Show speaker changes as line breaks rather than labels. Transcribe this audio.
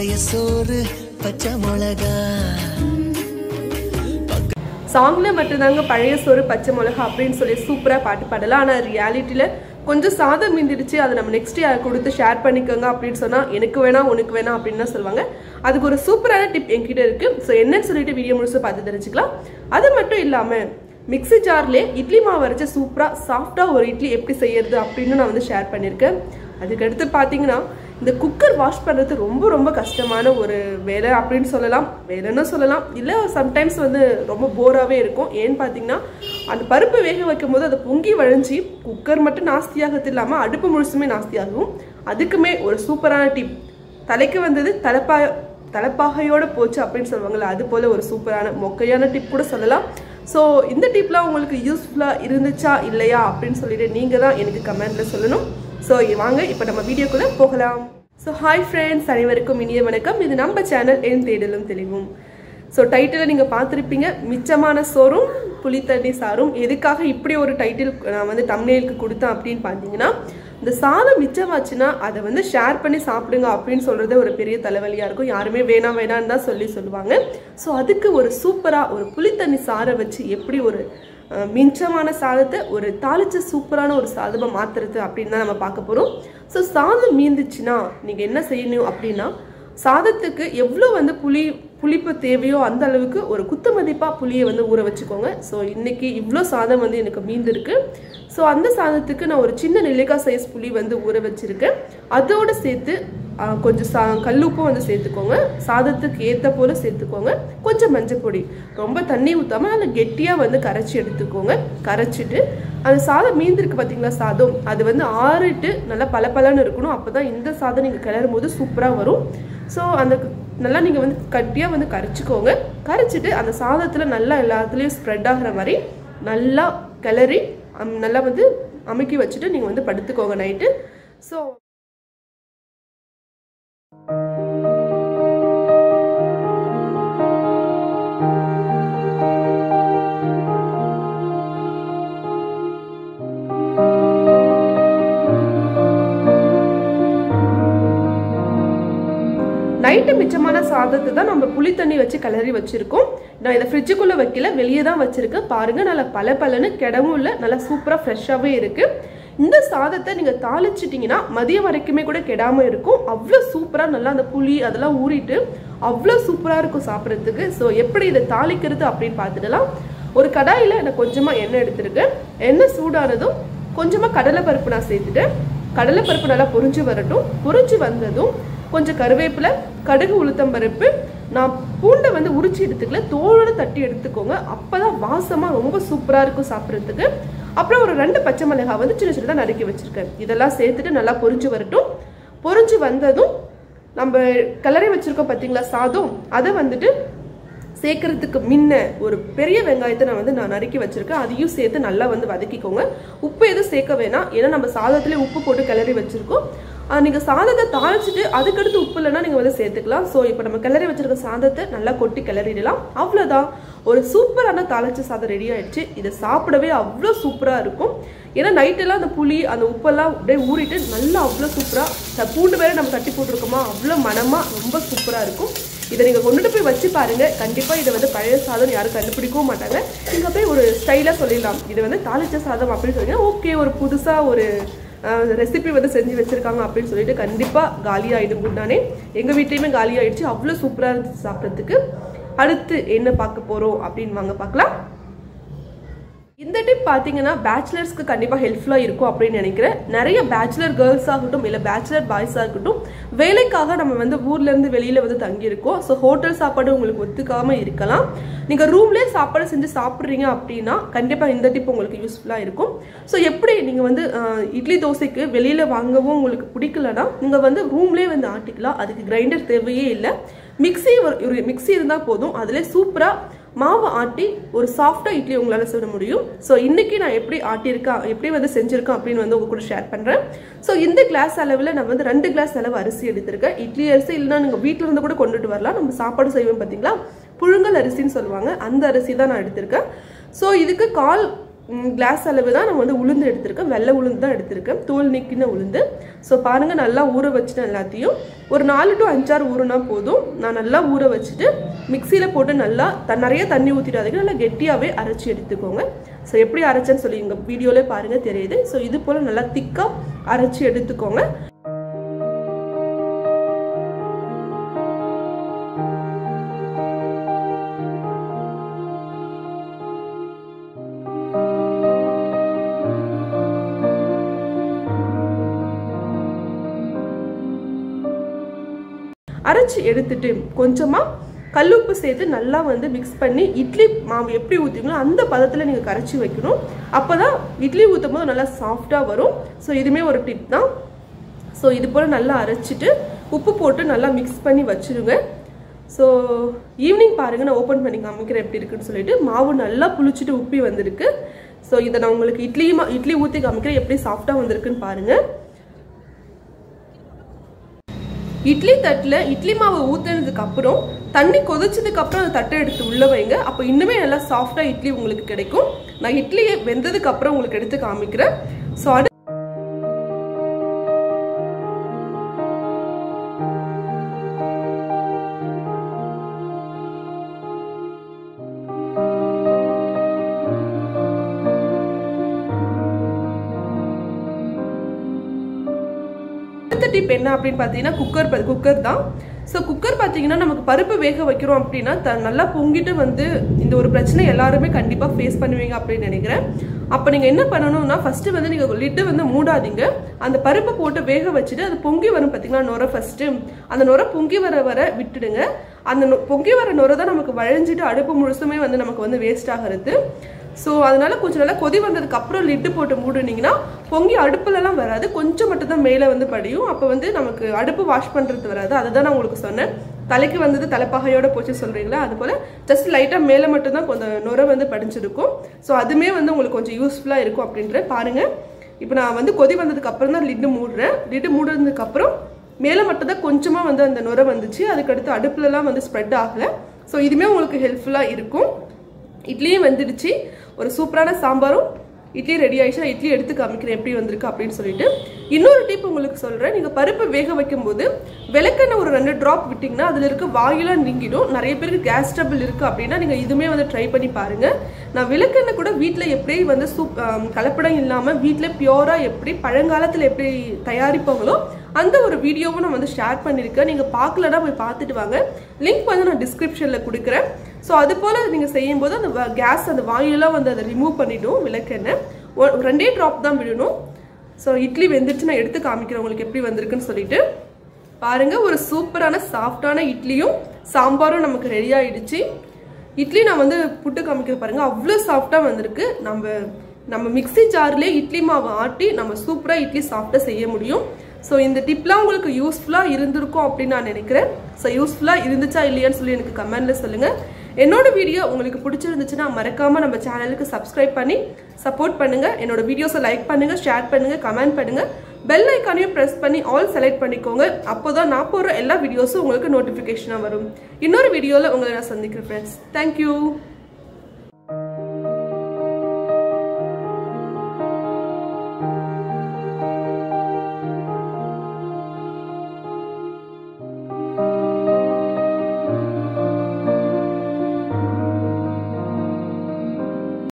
பழைய சோறு பச்சை மிளகா
சாங்ல மட்டும்தாங்க பழைய சோறு பச்சை மிளகா அப்படின்னு சொல்லி சூப்பரா பாட்டு பாடலாம் ஆனா ரியாலிட்டியில கொஞ்சம் சாதம் மீந்திடுச்சு அதை நம்ம நெக்ஸ்ட் கொடுத்து ஷேர் பண்ணிக்கோங்க அப்படின்னு சொன்னா எனக்கு வேணாம் உனக்கு வேணாம் அப்படின்னு தான் சொல்லுவாங்க அதுக்கு ஒரு சூப்பரான டிப் என்கிட்ட இருக்கு ஸோ என்னன்னு சொல்லிட்டு வீடியோ முழுசு பார்த்து தெரிஞ்சுக்கலாம் அது மட்டும் இல்லாம மிக்ஸி ஜார்லேயே இட்லி மாவு அரைச்ச சூப்பராக சாஃப்டாக ஒரு இட்லி எப்படி செய்யறது அப்படின்னு நான் வந்து ஷேர் பண்ணியிருக்கேன் அதுக்கடுத்து பார்த்தீங்கன்னா இந்த குக்கர் வாஷ் பண்ணுறது ரொம்ப ரொம்ப கஷ்டமான ஒரு வேலை அப்படின்னு சொல்லலாம் வேலைன்னு சொல்லலாம் இல்லை சம்டைம்ஸ் வந்து ரொம்ப போராகவே இருக்கும் ஏன்னு பார்த்தீங்கன்னா அந்த பருப்பு வேக வைக்கும் போது அதை பொங்கி வழிஞ்சி குக்கர் மட்டும் நாஸ்தியாகிறது இல்லாமல் அடுப்பு முழுசுமே நாஸ்தியாகும் அதுக்குமே ஒரு சூப்பரான டிப் தலைக்கு வந்தது தலைப்பா தலைப்பாகையோட போச்சு அப்படின்னு சொல்லுவாங்கல்ல அது போல ஒரு சூப்பரான மொக்கையான டிப் கூட சொல்லலாம் ஸோ இந்த டிப்லாம் உங்களுக்கு யூஸ்ஃபுல்லாக இருந்துச்சா இல்லையா அப்படின்னு சொல்லிட்டு நீங்கள் தான் எனக்கு கமெண்ட்ல சொல்லணும் ஸோ வாங்க இப்போ நம்ம வீடியோக்குள்ளே போகலாம் ஸோ ஹாய் ஃப்ரெண்ட்ஸ் அனைவருக்கும் இனிய வணக்கம் இது நம்ம சேனல் என் தேடலும் தெளிவும் ஸோ டைட்டிலை நீங்கள் பார்த்துருப்பீங்க மிச்சமான சோறும் புளித்தண்ணி சாரும் எதுக்காக இப்படி ஒரு டைட்டில் நான் வந்து தமிழுக்கு கொடுத்தேன் அப்படின்னு பார்த்தீங்கன்னா இந்த சாதம் மிச்சமாச்சுன்னா அதை வந்து ஷேர் பண்ணி சாப்பிடுங்க அப்படின்னு சொல்கிறது ஒரு பெரிய தலைவலியாக இருக்கும் யாருமே வேணாம் வேணான்னு தான் சொல்லி சொல்லுவாங்க ஸோ அதுக்கு ஒரு சூப்பராக ஒரு புளித்தண்ணி சாரை வச்சு எப்படி ஒரு அஹ், மிச்சமான சாதத்தை ஒரு தாளிச்ச சூப்பரான ஒரு சாதமாக மாற்றுறது அப்படின்னு தான் நம்ம பார்க்க போகிறோம் ஸோ சாதம் மீந்துச்சுன்னா நீங்கள் என்ன செய்யணும் அப்படின்னா சாதத்துக்கு எவ்வளோ வந்து புளி புளிப்பு தேவையோ அந்த அளவுக்கு ஒரு குத்து மதிப்பாக புளியை வந்து ஊற வச்சுக்கோங்க ஸோ இன்னைக்கு இவ்வளோ சாதம் வந்து எனக்கு மீந்திருக்கு ஸோ அந்த சாதத்துக்கு நான் ஒரு சின்ன நெல்லிக்காய் சைஸ் புளி வந்து ஊற வச்சிருக்கேன் அதோடு சேர்த்து ஆ, கொஞ்சம் சா கல்லுப்பும் வந்து சேர்த்துக்கோங்க சாதத்துக்கு ஏற்ற போல் சேர்த்துக்கோங்க கொஞ்சம் மஞ்சள் பொடி ரொம்ப தண்ணி ஊற்றாம நல்லா கெட்டியாக வந்து கரைச்சி எடுத்துக்கோங்க கரைச்சிட்டு அந்த சாதம் மீந்திருக்கு பார்த்தீங்களா சாதம் அது வந்து ஆறிட்டு நல்லா பளபளன்னு இருக்கணும் அப்போ தான் இந்த சாதம் நீங்கள் கிளறும் போது சூப்பராக வரும் ஸோ அந்த நல்லா நீங்கள் வந்து கட்டியாக வந்து கரைச்சிக்கோங்க கரைச்சிட்டு அந்த சாதத்தில் நல்லா எல்லாத்துலேயும் ஸ்ப்ரெட் ஆகிற மாதிரி நல்லா கிளறி அம், நல்லா வந்து அமுக்கி வச்சுட்டு நீங்கள் வந்து படுத்துக்கோங்க நைட்டு ஸோ நைட்டு மிச்சமான சாதத்தை தான் நம்ம புளி தண்ணி வச்சு கிளறி வச்சிருக்கோம் நான் இதை ஃப்ரிட்ஜுக்குள்ள வைக்கல வெளியே தான் வச்சிருக்கேன் பாருங்க நல்லா பல பலன்னு கிடவும் இல்லை நல்லா சூப்பரா ஃப்ரெஷ்ஷாகவே இருக்கு இந்த சாதத்தை நீங்க தாளிச்சிட்டிங்கன்னா மதியம் வரைக்குமே கூட கெடாம இருக்கும் அவ்வளோ சூப்பரா நல்லா அந்த புளி அதெல்லாம் ஊறிட்டு அவ்வளோ சூப்பரா இருக்கும் சாப்பிட்றதுக்கு ஸோ எப்படி இதை தாளிக்கிறது அப்படின்னு பார்த்துடலாம் ஒரு கடாயில் நான் கொஞ்சமா எண்ணெய் எடுத்திருக்கேன் எண்ணெய் சூடானதும் கொஞ்சமா கடலை பருப்பு நான் சேர்த்துட்டேன் கடலை பருப்பு நல்லா பொரிஞ்சு வரட்டும் பொரிஞ்சு வந்ததும் கொஞ்சம் கருவேப்பிலை கடுகு உளுத்தம் பருப்பு நான் பூண்டை வந்து உரிச்சு எடுத்துக்கல தோலோட தட்டி எடுத்துக்கோங்க அப்பதான் வாசமா ரொம்ப சூப்பரா இருக்கும் சாப்பிட்றதுக்கு அப்புறம் ஒரு ரெண்டு பச்சை மிளகாய் வந்து சின்ன சின்னதாக நறுக்கி வச்சிருக்கேன் இதெல்லாம் சேர்த்துட்டு நல்லா பொரிஞ்சு வரட்டும் பொரிஞ்சு வந்ததும் நம்ம கிளறி வச்சிருக்கோம் பார்த்தீங்களா சாதம் அதை வந்துட்டு சேர்க்கறதுக்கு முன்ன ஒரு பெரிய வெங்காயத்தை நான் வந்து நான் நறுக்கி வச்சிருக்கேன் அதையும் சேர்த்து நல்லா வந்து வதக்கிக்கோங்க உப்பு எதுவும் சேர்க்க வேணாம் ஏன்னா நம்ம சாதத்திலே உப்பு போட்டு கிளறி வச்சிருக்கோம் ஆஹ் நீங்க சாதத்தை தாளிச்சிட்டு அதுக்கடுத்து உப்பு இல்லைன்னா நீங்க வந்து சேர்த்துக்கலாம் ஸோ இப்போ நம்ம கிளறி வச்சிருக்க சாதத்தை நல்லா கொட்டி கிளறிடலாம் அவ்வளோதான் ஒரு சூப்பரான தாளிச்ச சாதம் ரெடி ஆயிடுச்சு இதை சாப்பிடவே அவ்வளோ சூப்பரா இருக்கும் ஏன்னா நைட்டெல்லாம் அந்த புளி அந்த உப்பெல்லாம் அப்படியே ஊறிட்டு நல்லா அவ்வளோ சூப்பராக பூண்டு வேற நம்ம தட்டி போட்டிருக்கோமா அவ்வளோ மனமாக ரொம்ப சூப்பராக இருக்கும் இதை நீங்கள் கொண்டுட்டு போய் வச்சு பாருங்க கண்டிப்பாக இதை வந்து பழைய சாதம் யாரும் கண்டுபிடிக்கவும் மாட்டாங்க நீங்கள் போய் ஒரு ஸ்டைலாக சொல்லிடலாம் இது வந்து தாளிச்ச சாதம் அப்படின்னு சொன்னீங்கன்னா ஓகே ஒரு புதுசாக ஒரு ரெசிபி வந்து செஞ்சு வச்சிருக்காங்க அப்படின்னு சொல்லிட்டு கண்டிப்பாக காலி ஆகிடும் குண்டானே எங்கள் வீட்லேயுமே காலி ஆயிடுச்சு அவ்வளோ சூப்பராக இருந்துச்சு சாப்பிட்றதுக்கு அடுத்து என்ன பார்க்க போகிறோம் அப்படின்னு வாங்க பார்க்கலாம் இந்த டிப் பார்த்தீங்கன்னா பேச்சுலர்ஸ்க்கு கண்டிப்பாக ஹெல்ப்ஃபுல்லாக இருக்கும் அப்படின்னு நினைக்கிறேன் நிறைய பேச்சுலர் கேர்ள்ஸ் ஆகட்டும் இல்லை பேச்சுலர் பாய்ஸாக இருக்கட்டும் வேலைக்காக நம்ம வந்து ஊர்லேருந்து வெளியில் வந்து தங்கியிருக்கோம் ஸோ ஹோட்டல் சாப்பாடு உங்களுக்கு ஒத்துக்காமல் இருக்கலாம் நீங்கள் ரூம்லேயே சாப்பாடு செஞ்சு சாப்பிட்றீங்க அப்படின்னா கண்டிப்பாக இந்த டிப் உங்களுக்கு யூஸ்ஃபுல்லாக இருக்கும் ஸோ எப்படி நீங்கள் வந்து அஹ், இட்லி தோசைக்கு வெளியில் வாங்கவும் உங்களுக்கு பிடிக்கலனா நீங்கள் வந்து ரூம்லேயே வந்து ஆட்டிக்கலாம் அதுக்கு கிரைண்டர் தேவையே இல்லை மிக்ஸி ஒரு ஒரு மிக்ஸி இருந்தால் போதும் அதில் சூப்பராக மாவை ஆட்டி ஒரு சாஃப்டாக இட்லி உங்களால் செய்ய முடியும் ஸோ இன்னைக்கு நான் எப்படி ஆட்டியிருக்கேன் எப்படி வந்து செஞ்சுருக்கேன் அப்படின்னு வந்து உங்க கூட ஷேர் பண்ணுறேன் ஸோ இந்த கிளாஸ் அளவில் நான் வந்து ரெண்டு கிளாஸ் அளவு அரிசி எடுத்திருக்கேன் இட்லி அரிசி இல்லைன்னா நீங்கள் வீட்டில் இருந்து கூட கொண்டுட்டு வரலாம் நம்ம சாப்பாடு செய்வோம் பார்த்தீங்களா புழுங்கல் அரிசின்னு சொல்லுவாங்க அந்த அரிசி தான் நான் எடுத்திருக்கேன் ஸோ இதுக்கு கால் கிளாஸ் அளவு தான் நான் வந்து உளுந்து எடுத்திருக்கேன் வெள்ளை உளுந்து தான் எடுத்திருக்கேன் தோல் நீக்கின உளுந்து ஸோ பாருங்கள் நல்லா ஊற வச்சுட்டு எல்லாத்தையும் ஒரு நாலு டு அஞ்சாறு ஊறுனா போதும் நான் நல்லா ஊற வச்சுட்டு மிக்சியில் போட்டு நல்லா த நிறைய தண்ணி ஊற்றிடாதீங்க நல்லா கெட்டியாகவே அரைச்சி எடுத்துக்கோங்க ஸோ எப்படி அரைச்சேன்னு சொல்லி இங்கே வீடியோவில் பாருங்கள் தெரியுது ஸோ இது போல் நல்லா திக்காக அரைச்சி எடுத்துக்கோங்க அரைச்சி எடுத்துட்டு கொஞ்சமாக கல்லுப்பு சேர்த்து நல்லா வந்து மிக்ஸ் பண்ணி இட்லி மாவு எப்படி ஊற்றுங்களோ அந்த பதத்தில் நீங்கள் கரைச்சி வைக்கணும் அப்போ தான் இட்லி ஊற்றும் போது நல்லா சாஃப்டாக வரும் ஸோ இதுவுமே ஒரு டிப் தான் ஸோ இது போல் நல்லா அரைச்சிட்டு உப்பு போட்டு நல்லா மிக்ஸ் பண்ணி வச்சுருங்க ஸோ ஈவினிங் பாருங்கள் நான் ஓப்பன் பண்ணி காமிக்கிறேன் எப்படி இருக்குன்னு சொல்லிட்டு மாவு நல்லா புளிச்சிட்டு உப்பி வந்திருக்கு ஸோ இதை நான் உங்களுக்கு இட்லி இட்லி ஊற்றி காமிக்கிறேன் எப்படி சாஃப்டாக வந்திருக்குன்னு பாருங்கள் இட்லி தட்டில் இட்லி மாவை ஊற்றுனதுக்கு அப்புறம் தண்ணி கொதிச்சதுக்கு அப்புறம் அந்த தட்டை எடுத்து உள்ள வைங்க அப்போ இன்னுமே நல்லா சாஃப்டாக இட்லி உங்களுக்கு கிடைக்கும் நான் இட்லியை வெந்ததுக்கு அப்புறம் உங்களுக்கு எடுத்து காமிக்கிறேன் ஸோ அது அடுத்த டிப் என்ன அப்படின்னு பார்த்தீங்கன்னா குக்கர் குக்கர் தான் ஸோ குக்கர் பார்த்தீங்கன்னா நமக்கு பருப்பு வேக வைக்கிறோம் அப்படின்னா த நல்லா பொங்கிட்டு வந்து இந்த ஒரு பிரச்சனை எல்லாருமே கண்டிப்பாக ஃபேஸ் பண்ணுவீங்க அப்படின்னு நினைக்கிறேன் அப்போ நீங்கள் என்ன பண்ணணும்னா ஃபஸ்ட்டு வந்து நீங்கள் லிட்டு வந்து மூடாதீங்க அந்த பருப்பை போட்டு வேக வச்சுட்டு அது பொங்கி வரும் பார்த்தீங்களா நுர ஃபஸ்ட்டு அந்த நுர பொங்கி வர வர விட்டுடுங்க அந்த நொ- பொங்கி வர நுர தான் நமக்கு வழிஞ்சிட்டு அடுப்பு முழுசுமே வந்து நமக்கு வந்து வேஸ்ட் ஆகிறது ஸோ அதனால கொஞ்சம் நல்லா கொதி வந்ததுக்கு அப்புறம் லிட்டு போட்டு மூடுனீங்கன்னா பொங்கி அடுப்புலலாம் வராது கொஞ்சம் மட்டும் தான் மேலே வந்து படியும் அப்போ வந்து நமக்கு அடுப்பு வாஷ் பண்ணுறது வராது அதை தான் நான் உங்களுக்கு சொன்னேன் தலைக்கு வந்தது தலைப்பகையோட போச்சு சொல்கிறீங்களா அது போல் ஜஸ்ட் லைட்டாக மேலே மட்டும்தான் கொஞ்சம் நுர வந்து படிஞ்சிருக்கும் ஸோ அதுமே வந்து உங்களுக்கு கொஞ்சம் யூஸ்ஃபுல்லாக இருக்கும் அப்படின்ற பாருங்கள் இப்போ நான் வந்து கொதி வந்ததுக்கு அப்புறம் தான் லிட்டு மூடுறேன் லிட்டு மூடுனதுக்கு அப்புறம் மேலே மட்டும் தான் கொஞ்சமாக வந்து அந்த நுர வந்துச்சு அதுக்கடுத்து அடுப்புலலாம் வந்து ஸ்ப்ரெட் ஆகலை ஸோ இதுவுமே உங்களுக்கு ஹெல்ப்ஃபுல்லாக இருக்கும் இட்லியும் வெந்துடுச்சு ஒரு சூப்பரான சாம்பாரும் இட்லி ரெடி ஆயிடுச்சு நான் இட்லி எடுத்து காமிக்கிறேன் எப்படி வந்திருக்கு அப்படின்னு சொல்லிட்டு இன்னொரு டிப் உங்களுக்கு சொல்கிறேன் நீங்கள் பருப்பு வேக வைக்கும்போது விளக்கெண்ணெய் ஒரு ரெண்டு ட்ராப் விட்டிங்கன்னா அதில் இருக்க வாயிலாம் நீங்கிடும் நிறைய பேருக்கு கேஸ் ட்ரபிள் இருக்குது அப்படின்னா நீங்கள் இதுவுமே வந்து ட்ரை பண்ணி பாருங்கள் நான் விளக்கெண்ணெய் கூட வீட்டில் எப்படி வந்து சூப் ஆம், கலப்படம் இல்லாமல் வீட்டில் பியூராக எப்படி பழங்காலத்தில் எப்படி தயாரிப்பாங்களோ அந்த ஒரு வீடியோவும் நான் வந்து ஷேர் பண்ணியிருக்கேன் நீங்கள் பார்க்கலன்னா போய் பார்த்துட்டு வாங்க லிங்க் வந்து நான் டிஸ்கிரிப்ஷனில் கொடுக்குறேன் ஸோ அது போல் நீங்கள் செய்யும்போது அந்த கேஸ் அந்த வாயுலாம் வந்து அதை ரிமூவ் பண்ணிடும் விளக்கெண்ணெய் ஒ- ரெண்டே ட்ராப் தான் விடணும் ஸோ இட்லி வெந்துருச்சு நான் எடுத்து காமிக்கிறேன் உங்களுக்கு எப்படி வந்திருக்குன்னு சொல்லிட்டு பாருங்க ஒரு சூப்பரான சாஃப்டான இட்லியும் சாம்பாரும் நமக்கு ரெடி ஆயிடுச்சு இட்லி நான் வந்து புட்டு காமிக்கிற பாருங்க அவ்வளோ சாஃப்டாக வந்திருக்கு நம்ம நம்ம மிக்ஸி ஜார்லேயே இட்லி மாவு ஆட்டி நம்ம சூப்பராக இட்லி சாஃப்டாக செய்ய முடியும் ஸோ இந்த டிப்லாம் உங்களுக்கு யூஸ்ஃபுல்லாக இருந்திருக்கும் அப்படின்னு நான் நினைக்கிறேன் ஸோ யூஸ்ஃபுல்லாக இருந்துச்சா இல்லையான்னு சொல்லி எனக்கு கமெண்ட்ல சொல்லுங்கள் என்னோட வீடியோ உங்களுக்கு பிடிச்சிருந்துச்சுன்னா மறக்காமல் நம்ம சேனலுக்கு சப்ஸ்கிரைப் பண்ணி சப்போர்ட் பண்ணுங்கள் என்னோட வீடியோஸை லைக் பண்ணுங்கள் ஷேர் பண்ணுங்கள் கமெண்ட் பண்ணுங்கள் பெல் ஐக்கானையும் ப்ரெஸ் பண்ணி ஆல் செலக்ட் பண்ணிக்கோங்க அப்போ தான் நான் போடுற எல்லா வீடியோஸும் உங்களுக்கு நோட்டிஃபிகேஷனாக வரும் இன்னொரு வீடியோவில் உங்களை நான் சந்திக்கிறேன் ஃப்ரெண்ட்ஸ் தேங்க்யூ